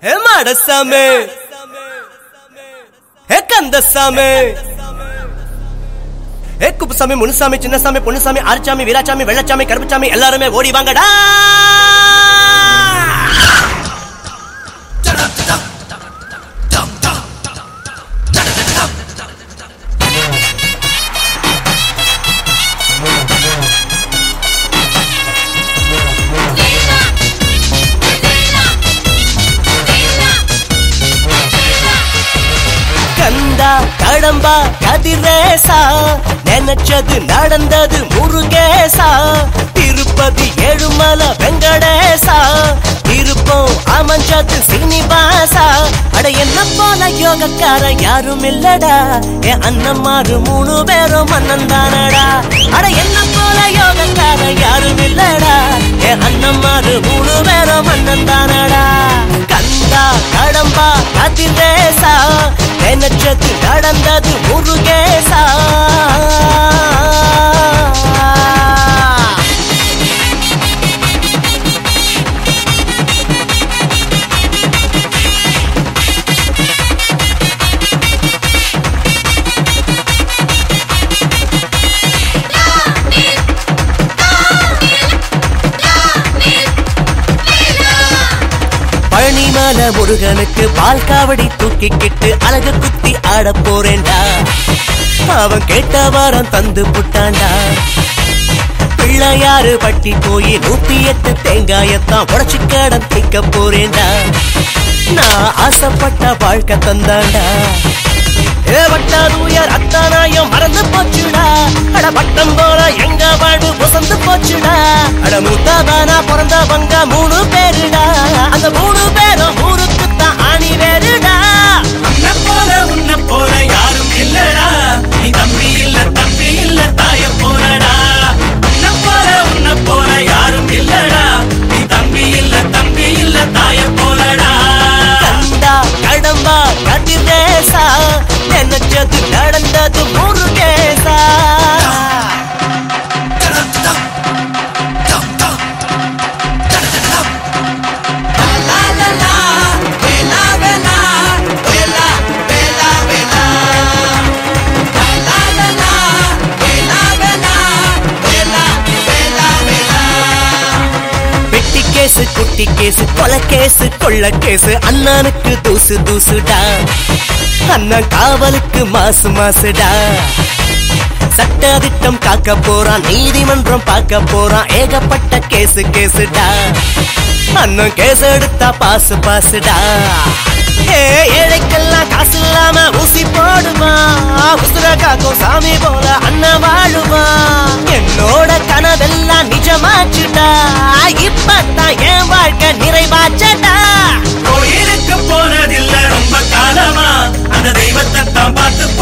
ஹே மாடசாமி ஹே கந்தசாமி ஹே குப்புசாமி முனுசாமி சின்னசாமி பொன்னுசாமி ஆறுசாமி வீராசாமி வெள்ளச்சாமி கருப்புசாமி எல்லாருமே ஓடி வாங்கடா கந்தா கடம்பா கதிரேசா நினைச்சது நடந்தது முருகேசா திருப்பதி ஏழுமலை வெங்கடேசா இருப்போம் அமைஞ்சது சீனிவாசா அட என்ன போல யோகக்கார யாரும் இல்லடா என் அண்ணன் மாறு மூணு பேரும் மன்னன் தானடா அட என்ன போல யோகக்கார யாரும் இல்லடா என் அண்ணன் மாறு மூணு பேரும் மன்னன் தானடா கந்தா கடம்பா கதிரேசா நினைச்சது நடந்தது முருகேசா பழனிமல முருகனுக்கு பால் காவடி தூக்கிக்கிட்டு அழகு குத்தி ஆட போறேன்டா அவன் கேட்ட வாரம் தந்து புட்டான்டா பிள்ளையாறு பட்டி போய் நூத்தி எட்டு தேங்காயத்தான் உடச்சு கடன் திக்க போறேன்டா நான் ஆசைப்பட்ட வாழ்க்கை தந்தாண்டா ஏ வட்டாரூயர் அத்தானாயம் மறந்து போச்சுடா அட பட்டம் போல எங்க வாழ்வு வசந்து போச்சுடா அட மூத்தாதானா பிறந்தவங்க மூணு பேருடா அந்த மூணு பேரும் ஊருக்கு தான் ஆணி வேறுடா உன்னை போல உன்னை போல யாரும் இல்லடா நீ தம்பி இல்ல தம்பி இல்ல தாய போலடா உன்னை போல உன்னை போல யாரும் இல்லடா நீ தம்பி இல்ல தம்பி இல்ல தாய போலடா கண்டா கடம்பா கதிரேசா நினைச்சது நடந்தது முருகேசா லா, லா, லா, வேலா, வேலா, வேலா, வேலா, வேலா. லா, லா, லா, லா, வேலா, வேலா, வேலா, வேலா, வேலா. பெட்டி கேசு குட்டி கேசு கொலை கேசு கொள்ள கேசு அண்ணனுக்கு தூசு தூசுடா அண்ணன் காவலுக்கு மாசு மாசுடா சட்ட திட்டம் காக்க போறான் நீதிமன்றம் பார்க்க போறான் ஏகப்பட்ட கேசு கேசுடா அண்ணன் கேஸ் எடுத்தா பாசு பாசுடா ஏ ஏழைக்கெல்லாம் காசு இல்லாம ஊசி போடுவான் உசுர காக்கும் சாமி போல அண்ணன் வாழுவான் என்னோட கனவெல்லாம் நிஜமாச்சுடா இப்பதான் என் வாழ்க்கை நிறைவாச்சடா கோயிலுக்கு போனதில்ல ரொம்ப காலமா அந்த தெய்வத்தை தான் பார்த்து